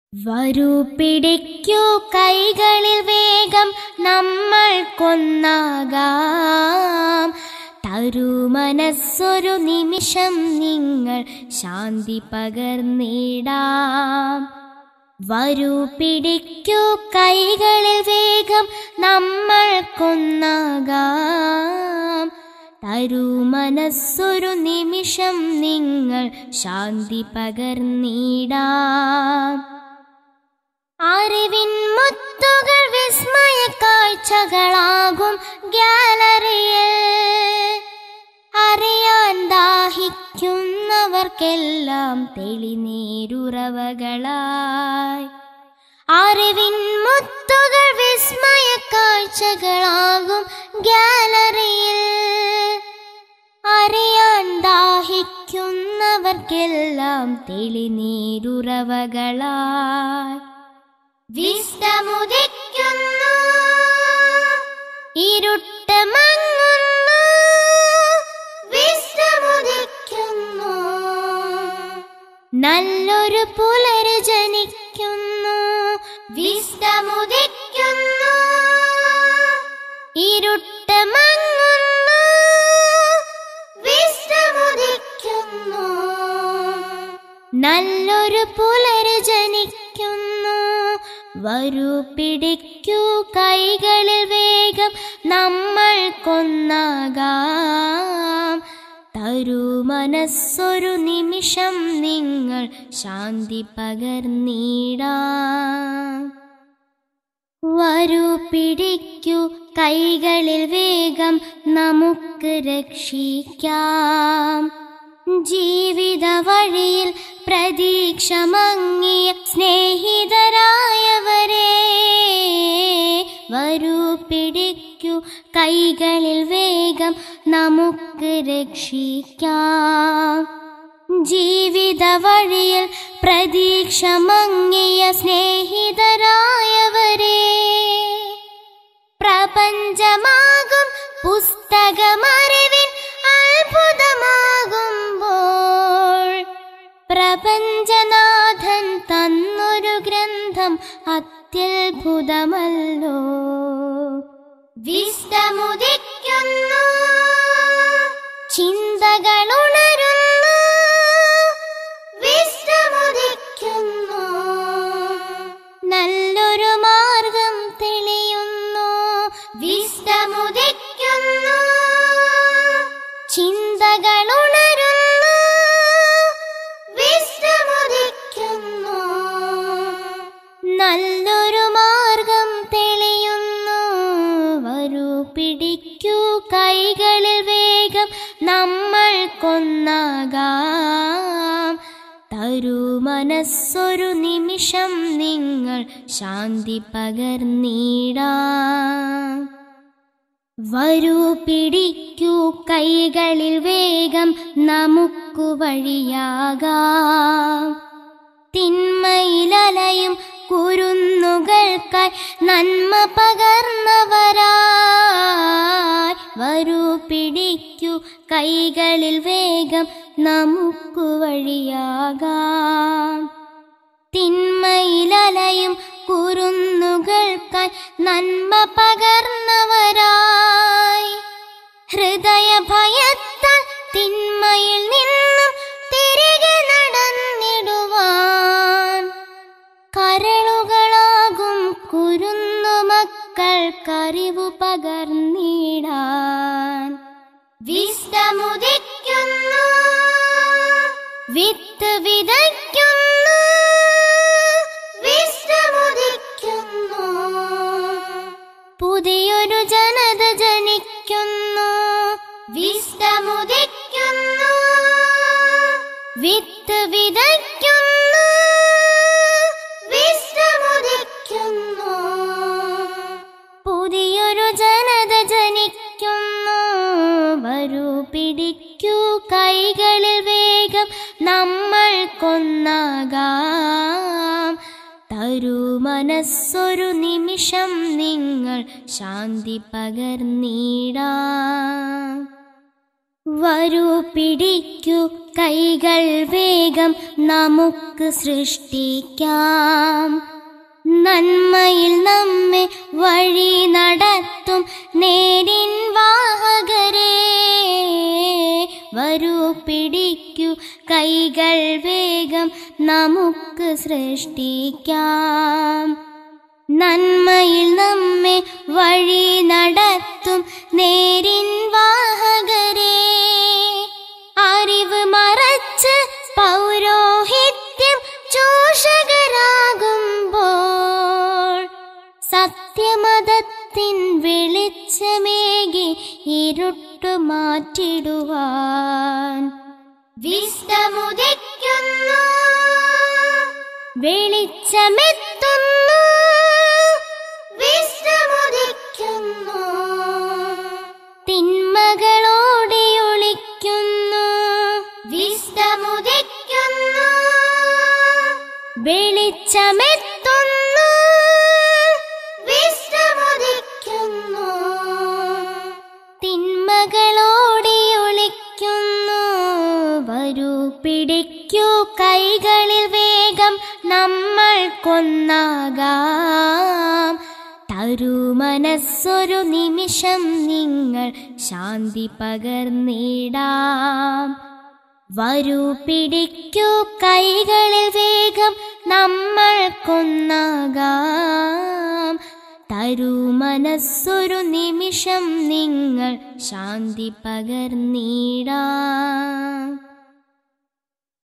വരൂ പിടിക്കൂ കൈകളിൽ വേഗം നമ്മൾ കൊന്നാകാം തരൂ മനസ്സൊരു നിമിഷം നിങ്ങൾ ശാന്തി പകർന്നിടാം വരൂ പിടിക്കൂ കൈകളിൽ വേഗം നമ്മൾ കൊന്നാകാം തരൂ മനസ്സൊരു നിമിഷം നിങ്ങൾ ശാന്തി പകർന്നിടാം അറിവിൻ മുത്തുകൾ വിസ്മയ കാഴ്ചകളാകും ഗ്യാലറിയിൽ അറിയാൻ ദാഹിക്കുന്നവർക്കെല്ലാം തെളിനീരുറവകളായി അറിവിൻ മുത്തുകൾ വിസ്മയ കാഴ്ചകളാകും ഗ്യാലറിയിൽ അറിയാൻ ദാഹിക്കുന്നവർക്കെല്ലാം തെളിനീരുറവകളായി വിസ്തമുദിക്കുന്നു ഇരുട്ട് മങ്ങുന്നു വിസ്തമുദിക്കുന്നു നല്ലൊരു പുലര് ജനിക്കുന്നു വിസ്തമുദിക്കുന്നു ഇരുട്ട് മങ്ങുന്നു വിസ്തമുദിക്കുന്നു നല്ലൊരു പുലര് ജനിക്കുന്നു വരൂ പിടിക്കൂ കൈകളിൽ വേഗം നമ്മൾ കൊന്നാകാം തരൂ മനസ്സൊരു നിമിഷം നിങ്ങൾ ശാന്തി പകർന്നിടാം വരൂ പിടിക്കൂ കൈകളിൽ വേഗം നമുക്ക് രക്ഷിക്കാം ജീവിത വഴിയിൽ പ്രതീക്ഷ മങ്ങിയ സ്നേഹിതരായവരെ വരൂ പിടിക്കൂ കൈകളിൽ വേഗം നമുക്ക് രക്ഷിക്കാം ജീവിത വഴിയിൽ പ്രതീക്ഷ മങ്ങിയ സ്നേഹിതരായവരെ പ്രപഞ്ചമാകും പുസ്തകമറിവിൻ അത്ഭുതമാകുമ്പോൾ പ്രപഞ്ചനാഥൻ തന്നൊരു ഗ്രന്ഥം അത്യത്ഭുതമല്ലോ വിസ്തമുദിക്കുന്നു ചിന്തകളുണരുന്നു വിസ്തമുദിക്കുന്നു നല്ലൊരു മാർഗം തെളിയുന്നു വിസ്തമുദിക്കുന്നു ചിന്തകളുണരുന്നു വിസ്തമുദിക്കുന്നു നല്ലൊരു മാർഗം തെളിയുന്നു വരൂ പിടിക്കൂ കൈകളിൽ വേഗം നമ്മൾ കൊന്നാകാം തരൂ മനസ്സൊരു നിമിഷം നിങ്ങൾ ശാന്തി പകർന്നിടാം വരൂ പിടിക്കൂ കൈകളിൽ വേഗം നമുക്കു വഴിയാകാം തിന്മയിലലയും കുരുന്നുകൾക്കായി നന്മ പകർന്നവരായി വരൂ പിടിക്കൂ കൈകളിൽ വേഗം നമുക്കു വഴിയാകാം തിന്മയിലലയും കുരുന്നുകൾക്കായി നന്മ പകർന്നവരായി ഹൃദയ ഭയത്താൽ തിന്മയിൽ നിന്നും തിരികെ നടന്നിടുവാൻ കരളുകളാകും കുരുന്നുമക്കൾക്കറിവു പകർന്നിടാൻ വിസ്തമുദിക്കുന്നു വിത്ത് വിതയ്ക്കുന്നു വിസ്തമുദിക്കുന്നു പുതിയൊരു ജനത ജനിക്കുന്നു വിസ്തമുദിക്കുന്നു വിത്ത് വിതയ്ക്കുന്നു വിസ്തമുദിക്കുന്നു പുതിയൊരു ജനത ജനിക്കുന്നു വരൂ പിടിക്കൂ കൈകളിൽ വേഗം നമ്മൾ കൊന്നാകാം തരൂ മനസ്സൊരു നിമിഷം നിങ്ങൾ ശാന്തി പകർന്നിടാം വരൂ പിടിക്കൂ കൈകൾ വേഗം നമുക്ക് സൃഷ്ടിക്കാം നന്മയിൽ നമ്മെ വഴി നടത്തും നേരിൻ വാഹകരെ വരൂ പിടിക്കൂ കൈകൾ വേഗം നമുക്ക് സൃഷ്ടിക്കാം നന്മയിൽ നമ്മെ വഴി നടത്തും നേരിൻ വാഹകരെ അറിവ് മറച്ച് പൗരോഹിത്യം ചൂഷകരാകുമ്പോൾ സത്യമതത്തിൻ വെളിച്ചമേകി ഇരുട്ടു മാറ്റിടുവാൻ വിസ്തമുദിക്കുന്നു വെളിച്ചമെത്തുന്നു വിസ്തമുദിക്കുന്നു തിന്മകളോടെ ഒളിക്കുന്നു വിസ്തമുദിക്കുന്നു വെളിച്ചമെത്തുന്നു വിസ്തമുദിക്കുന്നു തിന്മകളോടെ ഒളിക്കുന്നു വരൂ പിടിക്കൂ കൈകളിൽ വേഗം നമ്മൾ കൊന്നാകാം തരൂ മനസ്സൊരു നിമിഷം നിങ്ങൾ ശാന്തി പകർന്നിടാം വരൂ പിടിക്കൂ കൈകളിൽ വേഗം നമ്മൾ കൊന്നാകാം തരൂ മനസ്സൊരു നിമിഷം നിങ്ങൾ ശാന്തി പകർന്നിടാം